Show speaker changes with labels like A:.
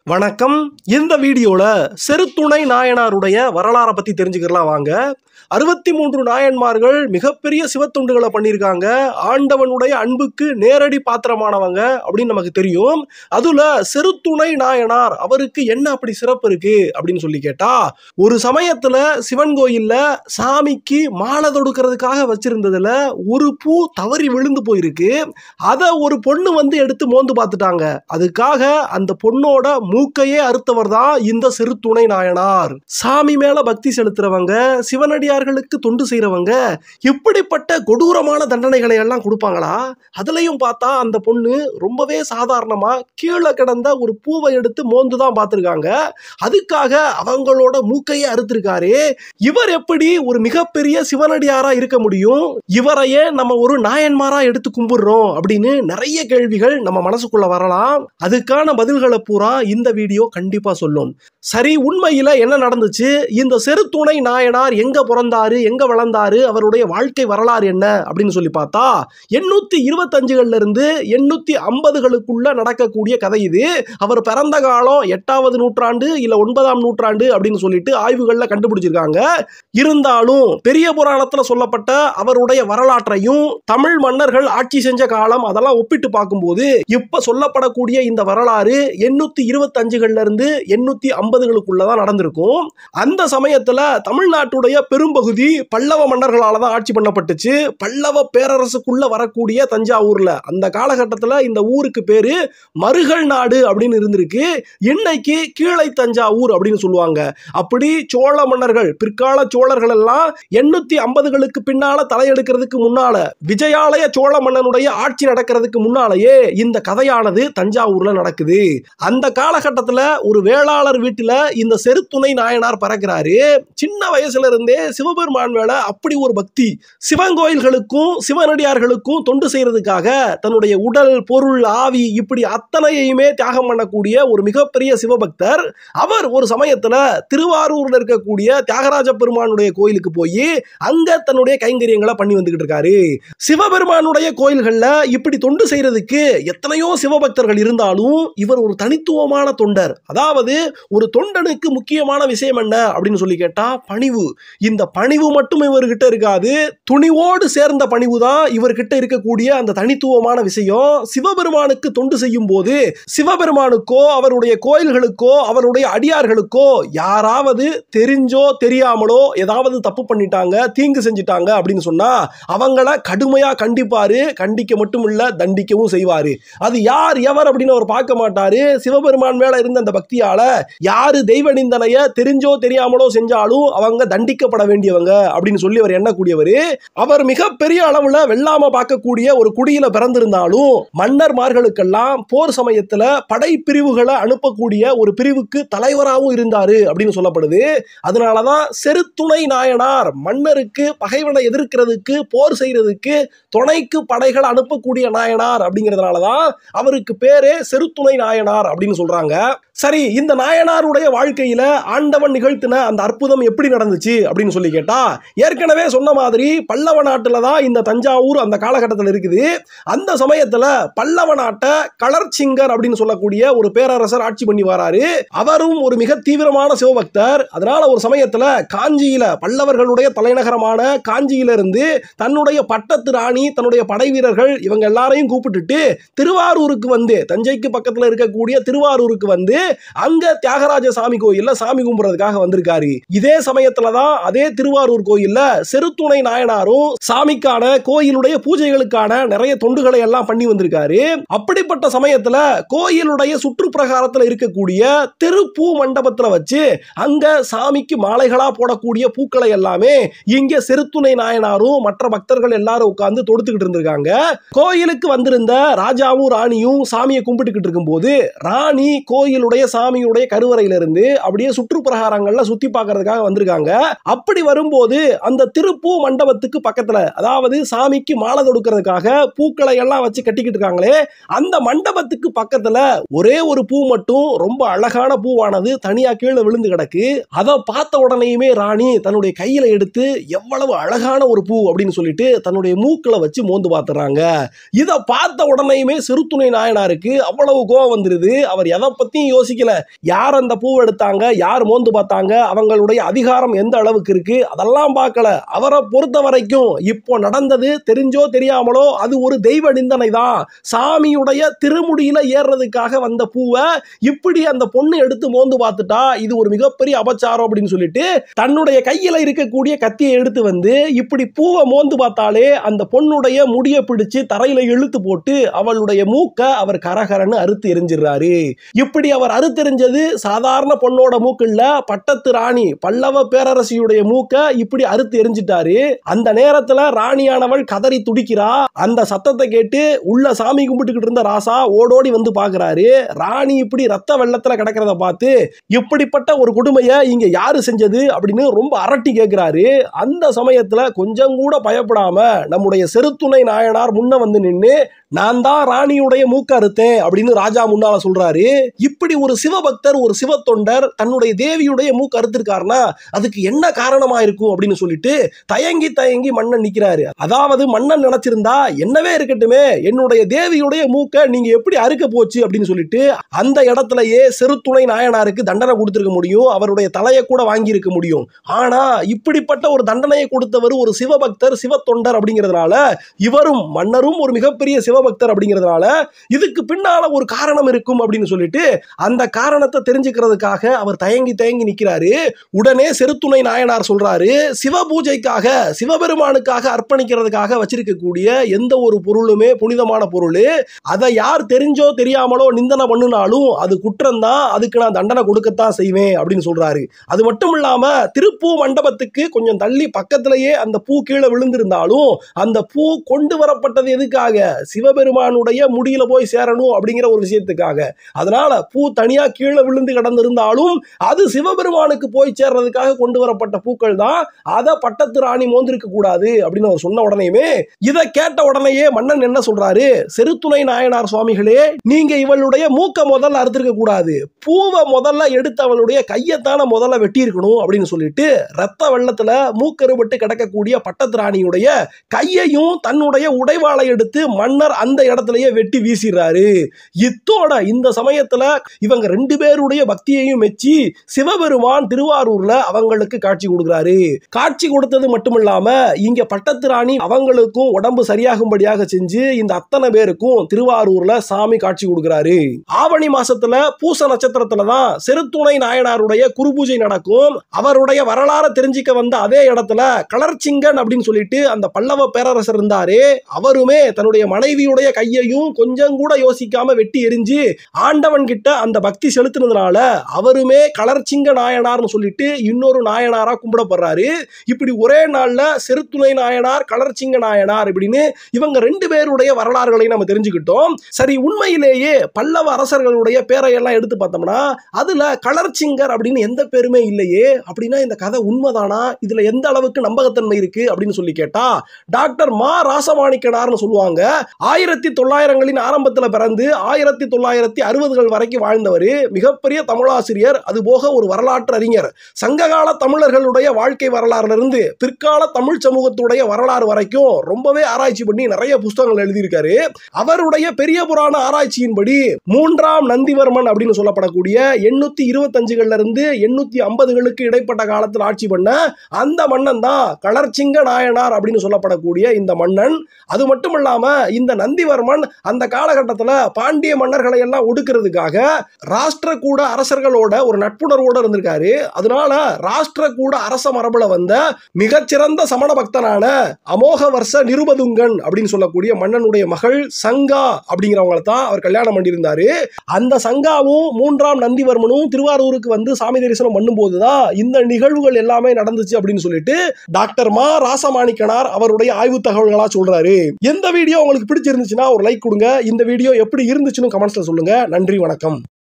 A: வணக்கம் இந்த வீடியோல செருத்துணை நாயனாருடைய வரலாறை பத்தி தெரிஞ்சுக்கலாம் வாங்க அறுபத்தி மூன்று நாயன்மார்கள் மிகப்பெரிய சிவத்துண்டுகளை பண்ணியிருக்காங்க ஆண்டவனுடைய அன்புக்கு நேரடி பாத்திரமானவங்க அப்படின்னு நமக்கு தெரியும் அதுல செருத்துணை நாயனார் அவருக்கு என்ன அப்படி சிறப்பு இருக்கு அப்படின்னு சொல்லி கேட்டா ஒரு சமயத்துல சிவன் கோயில்ல சாமிக்கு மாலை தொடுக்கிறதுக்காக வச்சிருந்ததுல ஒரு பூ தவறி விழுந்து போயிருக்கு அதை ஒரு பொண்ணு வந்து எடுத்து மோந்து பார்த்துட்டாங்க அதுக்காக அந்த பொண்ணோட மூக்கையே அறுத்தவர் தான் இந்த சிறுத்துணை நாயனார் சாமி மேல பக்தி செலுத்துறவங்க சிவனடியார்களுக்கு தொண்டு செய்யறவங்க இப்படிப்பட்ட கொடூரமான தண்டனைகளை எல்லாம் கொடுப்பாங்களா அதுலயும் பார்த்தா அந்த பொண்ணு ரொம்பவே சாதாரணமா கீழே கிடந்த ஒரு பூவை எடுத்து மோந்து தான் பார்த்துருக்காங்க அதுக்காக அவங்களோட மூக்கையே அறுத்திருக்காரு இவர் எப்படி ஒரு மிகப்பெரிய சிவனடியாரா இருக்க முடியும் இவரையே நம்ம ஒரு நாயன்மாரா எடுத்து கும்பிடுறோம் அப்படின்னு நிறைய கேள்விகள் நம்ம மனசுக்குள்ள வரலாம் அதுக்கான பதில்களை பூரா இந்த வீடியோ கண்டிப்பா சொல்லும் சரி உண்மையில என்ன நடந்துச்சு இந்த செருத்துணை நாயனார் எங்க பிறந்தாரு எங்க வளர்ந்தாரு அவருடைய வாழ்க்கை வரலாறு என்ன அப்படின்னு சொல்லி பார்த்தா எண்ணூத்தி இருபத்தஞ்சுகள்ல இருந்து எண்ணூத்தி ஐம்பதுகளுக்குள்ள நடக்கக்கூடிய கதை இது அவர் பிறந்த காலம் எட்டாவது நூற்றாண்டு இல்ல ஒன்பதாம் நூற்றாண்டு அப்படின்னு சொல்லிட்டு ஆய்வுகள்ல கண்டுபிடிச்சிருக்காங்க இருந்தாலும் பெரிய புராணத்துல சொல்லப்பட்ட அவருடைய வரலாற்றையும் தமிழ் மன்னர்கள் ஆட்சி செஞ்ச காலம் அதெல்லாம் ஒப்பிட்டு பார்க்கும்போது இப்ப சொல்லப்படக்கூடிய இந்த வரலாறு எண்ணூத்தி இருபத்தஞ்சுகள்ல இருந்து எண்ணூத்தி ஐம்பதுகளுக்குள்ளதான் நடந்திருக்கும் அந்த சமயத்துல தமிழ்நாட்டுடைய பெரும்பகுதி பல்லவ மன்னர்களால தான் ஆட்சி பண்ணப்பட்டுச்சு பல்லவ பேரரசுக்குள்ள வரக்கூடிய தஞ்சாவூர்ல அந்த காலகட்டத்துல இந்த ஊருக்கு பேரு மருகல் நாடு அப்படின்னு இருந்திருக்கு இன்னைக்கு கீழை தஞ்சாவூர் அப்படின்னு சொல்லுவாங்க அப்படி சோழ மன்னர்கள் பிற்கால சோழர்கள் எல்லாம் எண்ணூத்தி ஐம்பதுகளுக்கு பின்னால தலையெடுக்கிறதுக்கு முன்னால விஜயாலய சோழ மன்னனுடைய ஆட்சி நடக்கிறதுக்கு முன்னாலேயே இந்த கதையானது தஞ்சாவூர்ல நடக்குது அந்த காலகட்டத்துல ஒரு வேளாளர் வீட்டுல இந்த செருத்துணை நாயனார் பறக்கிறாரு சின்ன வயசுல இருந்தே சிவபெருமான் மேல அப்படி ஒரு பக்தி சிவன் கோயில்களுக்கும் சிவனடியார்களுக்கும் தொண்டு செய்யறதுக்காக தன்னுடைய உடல் பொருள் ஆவி இப்படி அத்தனையுமே தியாகம் பண்ணக்கூடிய ஒரு மிகப்பெரிய சிவபக்தர் அவர் ஒரு சமயத்துல திருவாரூர்ல இருக்கக்கூடிய தியாகராஜ பெருமானுடைய கோயிலுக்கு போய் அங்க தன்னுடைய கைங்கரியங்களை பண்ணி வந்துகிட்டு இருக்காரு சிவபெருமானுடைய கோயில்கள்ல இப்படி தொண்டு செய்யறதுக்கு எத்தனையோ சிவபக்தர்கள் இருந்தாலும் இவர் ஒரு தனித்துவமான தொண்டர் அதாவது ஒரு தொண்டனுக்கு முக்கியமான விஷயம் என்ன அப்படின்னு சொல்லி கேட்டா பணிவு இந்த பணிவு மட்டும் இவர்கிட்ட இருக்காது துணிவோடு சேர்ந்த பணிவு தான் இவர்கிட்ட இருக்கக்கூடிய அந்த தனித்துவமான விஷயம் சிவபெருமானுக்கு தொண்டு செய்யும் போது சிவபெருமானுக்கோ அவருடைய கோயில்களுக்கோ அவருடைய அடியார்களுக்கோ யாராவது தெரிஞ்சோ தெரியாமலோ ஏதாவது தப்பு பண்ணிட்டாங்க தீங்கு செஞ்சிட்டாங்க அப்படின்னு சொன்னா அவங்கள கடுமையா கண்டிப்பாரு கண்டிக்க மட்டும் இல்ல தண்டிக்கவும் செய்வாரு அது யார் எவர் அப்படின்னு அவர் பார்க்க மாட்டாரு சிவபெருமான் மேல இருந்த அந்த பக்தியால யாரு தெய்வ நிந்தனைய தெரிஞ்சோ தெரியாமலோ செஞ்சாலும் அவங்க தண்டிக்கப்பட வேண்டியவங்க அப்படின்னு சொல்லி அவர் எண்ணக்கூடியவர் அவர் மிகப்பெரிய அளவுல வெள்ளாம பார்க்கக்கூடிய ஒரு குடியில பிறந்திருந்தாலும் மன்னர்மார்களுக்கெல்லாம் போர் சமயத்துல படை பிரிவுகளை அனுப்பக்கூடிய ஒரு பிரிவுக்கு தலைவராகவும் இருந்தாரு அப்படின்னு சொல்லப்படுது அதனாலதான் செருத்துணை நாயனார் மன்னருக்கு பகைவனை எதிர்க்கிறதுக்கு போர் செய்யறதுக்கு துணைக்கு படைகள் அனுப்பக்கூடிய நாயனார் அப்படிங்கிறதுனாலதான் அவருக்கு பேரே செருத்துணை நாயனார் அப்படின்னு சொல்றாங்க சரி இந்த நாயனாருடைய வாழ்க்கையில ஆண்டவன் நிகழ்த்தின அந்த அற்புதம் எப்படி நடந்துச்சு அப்படின்னு சொல்லி கேட்டா ஏற்கனவே சொன்ன மாதிரி பல்லவ நாட்டுல தான் இந்த தஞ்சாவூர் அந்த காலகட்டத்தில் இருக்குது அந்த சமயத்துல பல்லவ நாட்டை கலர்ச்சிங்கர் அப்படின்னு சொல்லக்கூடிய ஒரு பேரரசர் ஆட்சி பண்ணி வராரு அவரும் ஒரு மிக தீவிரமான சிவபக்தர் அதனால ஒரு சமயத்துல காஞ்சியில பல்லவர்களுடைய தலைநகரமான காஞ்சியில இருந்து தன்னுடைய பட்டத்து ராணி தன்னுடைய படை வீரர்கள் இவங்க எல்லாரையும் கூப்பிட்டுட்டு திருவாரூருக்கு வந்து தஞ்சைக்கு பக்கத்துல இருக்கக்கூடிய திருவாரூருக்கு வந்து அங்க தியாகராஜ சாமி கோயில்ல சாமி கும்பிடுறதுக்காக வந்திருக்காரு இதே சமயத்துல தான் அதே திருவாரூர் கோயில்ல செருத்துணை நாயனாரும் சாமிக்கான கோயிலுடைய பூஜைகளுக்கான நிறைய தொண்டுகளை எல்லாம் பண்ணி வந்திருக்காரு அப்படிப்பட்ட சமயத்துல கோயிலுடைய சுற்றுப்பிரகாரத்துல இருக்கக்கூடிய திருப்பூ மண்டபத்துல வச்சு அங்க சாமிக்கு மாலைகளா போடக்கூடிய பூக்களை எல்லாமே இங்க செருத்துணை நாயனாரும் மற்ற பக்தர்கள் எல்லாரும் உட்கார்ந்து தொடுத்துக்கிட்டு இருந்திருக்காங்க கோயிலுக்கு வந்திருந்த ராஜாவும் ராணியும் சாமியை கும்பிட்டுக்கிட்டு இருக்கும்போது ராணி கோயிலுடைய சாமியுடைய கருவறையில இருந்து அப்படியே சுற்றுப்பிரகாரங்கள்ல சுத்தி பார்க்கறதுக்காக வந்திருக்காங்க அப்படி வரும்போது அந்த திருப்பூ மண்டபத்துக்கு பக்கத்துல அதாவது சாமிக்கு மாலை தொடுக்கிறதுக்காக பூக்களை எல்லாம் வச்சு கட்டிக்கிட்டு இருக்காங்களே அந்த மண்டபத்துக்கு பக்கத்துல ஒரே ஒரு பூ மட்டும் ரொம்ப அழகான பூவானது தனியா கீழே விழுந்து கிடக்கு அதை பார்த்த உடனேயுமே ராணி தன்னுடைய கையில எடுத்து எவ்வளவு அழகான ஒரு பூ அப்படின்னு சொல்லிட்டு தன்னுடைய மூக்குல வச்சு மோந்து பார்த்துறாங்க இதை பார்த்த உடனேயுமே சிறுத்துணை நாயனாருக்கு அவ்வளவு கோவம் வந்துருது அவர் எதை பத்தியும் யோசிக்கல யார் அந்த பூவை எடுத்தாங்க யார் மோந்து பார்த்தாங்க அவங்களுடைய அதிகாரம் எந்த அளவுக்கு இருக்கு அதெல்லாம் பார்க்கல அவரை பொறுத்த வரைக்கும் இப்போ நடந்தது தெரிஞ்சோ தெரியாமலோ அது ஒரு தெய்வ நிந்தனை தான் சாமியுடைய திருமுடியில ஏறுறதுக்காக வந்த பூவை இப்படி அந்த பொண்ணு எடுத்து மோந்து பார்த்துட்டா இது ஒரு மிகப்பெரிய அபச்சாரம் அப்படின்னு சொல்லிட்டு தன்னுடைய கையில இருக்கக்கூடிய கத்தியை எடுத்து வந்து இப்படி பூவை மோந்து பார்த்தாலே அந்த பொண்ணுடைய முடிய பிடிச்சு தரையில இழுத்து போட்டு அவளுடைய மூக்க அவர் கரகரன்னு அறுத்து எரிஞ்சிடுறாரு இப்படி அவர் அறுத்தெறிஞ்சது சாதாரண பொண்ணோட மூக்கு இல்ல பட்டத்து ராணி பல்லவ பேரரசியுடைய மூக்க இப்படி அறுத்து எரிஞ்சிட்டாரு அந்த நேரத்துல ராணியானவள் கதறி துடிக்கிறா அந்த சத்தத்தை கேட்டு உள்ள சாமி கும்பிட்டுக்கிட்டு இருந்த ராசா ஓடோடி வந்து பாக்குறாரு ராணி இப்படி ரத்த வெள்ளத்துல கிடக்கிறத பார்த்து இப்படிப்பட்ட ஒரு கொடுமையை இங்க யாரு செஞ்சது அப்படின்னு ரொம்ப அரட்டி கேட்கிறாரு அந்த சமயத்துல கொஞ்சம் கூட பயப்படாம நம்முடைய செருத்துணை நாயனார் முன்ன வந்து நின்னு நான் தான் ராணியுடைய மூக்க அறுத்தேன் அப்படின்னு ராஜா முன்னால சொல்றாரு இப்படி ஒரு சிவபக்தர் ஒரு சிவத்தொண்டர் தன்னுடைய தேவியுடைய மூக்கு அறுத்திருக்காருன்னா அதுக்கு என்ன காரணமா இருக்கும் அப்படின்னு சொல்லிட்டு தயங்கி தயங்கி மன்னன் நிக்கிறாரு அதாவது மன்னன் நினைச்சிருந்தா என்னவே இருக்கட்டுமே என்னுடைய தேவியுடைய மூக்க நீங்க எப்படி அறுக்க போச்சு அப்படின்னு சொல்லிட்டு அந்த இடத்துலயே செருத்துணை நாயனாருக்கு தண்டனை கொடுத்திருக்க முடியும் அவருடைய தலையை கூட வாங்கி இருக்க முடியும் ஆனா இப்படிப்பட்ட ஒரு தண்டனையை கொடுத்தவர் ஒரு சிவபக்தர் சிவத்தொண்டர் அப்படிங்கிறதுனால இவரும் மன்னரும் ஒரு மிகப்பெரிய சிவபக்தர் அப்படிங்கிறதுனால இதுக்கு பின்னால ஒரு காரணம் இருக்கும் அப்படின்னு சொல்லிட்டு அந்த காரணத்தை தெரிஞ்சுக்கிறதுக்காக அவர் தயங்கி தயங்கி நிக்கிறாரு உடனே செருத்துணை நாயனார் சொல்றாரு சிவ பூஜைக்காக சிவபெருமானுக்காக அர்ப்பணிக்கிறதுக்காக வச்சிருக்கக்கூடிய எந்த ஒரு பொருளுமே புனிதமான பொருள் அதை யார் தெரிஞ்சோ தெரியாமலோ நிந்தனை பண்ணினாலும் அது குற்றம் தான் அதுக்கு நான் தண்டனை கொடுக்கத்தான் செய்வேன் அப்படின்னு சொல்றாரு அது மட்டும் இல்லாம திருப்பூ மண்டபத்துக்கு கொஞ்சம் தள்ளி பக்கத்திலேயே அந்த பூ கீழே விழுந்திருந்தாலும் அந்த பூ கொண்டு வரப்பட்டது எதுக்காக சிவபெருமானுடைய முடியில போய் சேரணும் அப்படிங்கிற ஒரு விஷயத்துக்காக அதனால பூ தனியா கீழே விழுந்து கிடந்திருந்தாலும் அது சிவபெருமானுக்கு போய் சேர்றதுக்காக கொண்டு வரப்பட்ட பூக்கள் தான் அதை பட்டத்து ராணி மோந்திருக்க கூடாது அப்படின்னு அவர் சொன்ன உடனேயுமே இதை கேட்ட உடனேயே மன்னன் என்ன சொல்றாரு செருத்துணை நாயனார் சுவாமிகளே நீங்க இவளுடைய மூக்க முதல்ல அறுத்திருக்க கூடாது பூவை முதல்ல எடுத்து அவளுடைய கையத்தான முதல்ல வெட்டி இருக்கணும் அப்படின்னு சொல்லிட்டு ரத்த வெள்ளத்துல மூக்கருபட்டு கிடக்கக்கூடிய பட்டத்து ராணியுடைய கையையும் தன்னுடைய உடைவாளை எடுத்து மன்னர் அந்த இடத்துலயே வெட்டி வீசிடுறாரு இத்தோட இந்த சமயத்துல இவங்க ரெண்டு பேருடைய பக்தியையும் மெச்சி சிவபெருமான் திருவாரூர்ல அவங்களுக்கு காட்சி கொடுக்குறாரு காட்சி கொடுத்தது மட்டும் இல்லாம இங்க பட்டத்து ராணி அவங்களுக்கும் உடம்பு சரியாகும்படியாக செஞ்சு இந்த அத்தனை பேருக்கும் திருவாரூர்ல சாமி காட்சி கொடுக்குறாரு ஆவணி மாசத்துல பூச நட்சத்திரத்துல தான் செருத்துணை நாயனாருடைய குரு பூஜை நடக்கும் அவருடைய வரலாறை தெரிஞ்சுக்க வந்த அதே இடத்துல கலர்ச்சிங்கன் அப்படின்னு சொல்லிட்டு அந்த பல்லவ பேரரசர் இருந்தாரு அவருமே தன்னுடைய மனைவியுடைய கையையும் கொஞ்சம் கூட யோசிக்காம வெட்டி எரிஞ்சு ஆண்டவன் கிட்ட அந்த பக்தி செலுத்தினதுனால அவருமே கலர்ச்சிங்க நாயனார்னு சொல்லிட்டு இன்னொரு நாயனாரா கும்பிடப்படுறாரு இப்படி ஒரே நாள்ல செருத்துணை நாயனார் கலர்ச்சிங்க நாயனார் இப்படின்னு இவங்க ரெண்டு பேருடைய வரலாறுகளை நம்ம தெரிஞ்சுக்கிட்டோம் சரி உண்மையிலேயே பல்லவ அரசர்களுடைய பேரையெல்லாம் எடுத்து பார்த்தோம்னா அதுல கலர்ச்சிங்கர் அப்படின்னு எந்த பேருமே இல்லையே அப்படின்னா இந்த கதை உண்மைதானா இதுல எந்த அளவுக்கு நம்பகத்தன்மை இருக்கு அப்படின்னு சொல்லி கேட்டா டாக்டர் மா ராசமாணிக்கனார்னு சொல்லுவாங்க ஆயிரத்தி தொள்ளாயிரங்களின் ஆரம்பத்துல பிறந்து ஆயிரத்தி தொள்ளாயிரத்தி அறுபதுகள் வரைக்கும் வாழ்ந்தவர் மிகப்பெரிய தமிழாசிரியர் அது போக ஒரு வரலாற்று அறிஞர் சங்ககால தமிழர்களுடைய வாழ்க்கை வரலாறுல இருந்து பிற்கால தமிழ் சமூகத்துடைய வரலாறு வரைக்கும் ரொம்பவே ஆராய்ச்சி பண்ணி நிறைய புஸ்தகங்கள் எழுதியிருக்காரு அவருடைய பெரிய புராண ஆராய்ச்சியின்படி மூன்றாம் நந்திவர்மன் அப்படின்னு சொல்லப்படக்கூடிய எண்ணூத்தி இருபத்தஞ்சுகள்ல இருந்து எண்ணூத்தி ஐம்பதுகளுக்கு இடைப்பட்ட காலத்தில் ஆட்சி பண்ண அந்த மன்னன் தான் கலர்ச்சிங்க நாயனார் அப்படின்னு சொல்லப்படக்கூடிய இந்த மன்னன் அது மட்டும் இல்லாம இந்த நந்திவர்மன் அந்த காலகட்டத்தில் பாண்டிய மன்னர்களை எல்லாம் ஒடுக்கிறதுக்காக ராஷ்டிரகூட அரசர்களோட ஒரு நட்புணர்வோட இருந்திருக்காரு அதனால ராஷ்டிரகூட அரச மரபுல வந்த மிகச்சிறந்த சமண பக்தனான அமோக வருஷ நிருபதுங்கன் அப்படின்னு சொல்லக்கூடிய மன்னனுடைய மகள் சங்கா அப்படிங்கிறவங்கள தான் அவர் கல்யாணம் பண்ணியிருந்தாரு அந்த சங்காவும் மூன்றாம் நந்திவர்மனும் திருவாரூருக்கு வந்து சாமி தரிசனம் பண்ணும்போது தான் இந்த நிகழ்வுகள் எல்லாமே நடந்துச்சு அப்படின்னு சொல்லிட்டு டாக்டர் மா ராசமாணிக்கனார் அவருடைய ஆய்வு தகவல்களா சொல்றாரு எந்த வீடியோ உங்களுக்கு பிடிச்சிருந்துச்சுன்னா ஒரு லைக் கொடுங்க இந்த வீடியோ எப்படி இருந்துச்சுன்னு கமெண்ட்ஸ்ல சொல்லுங்க நன்றி வணக்கம்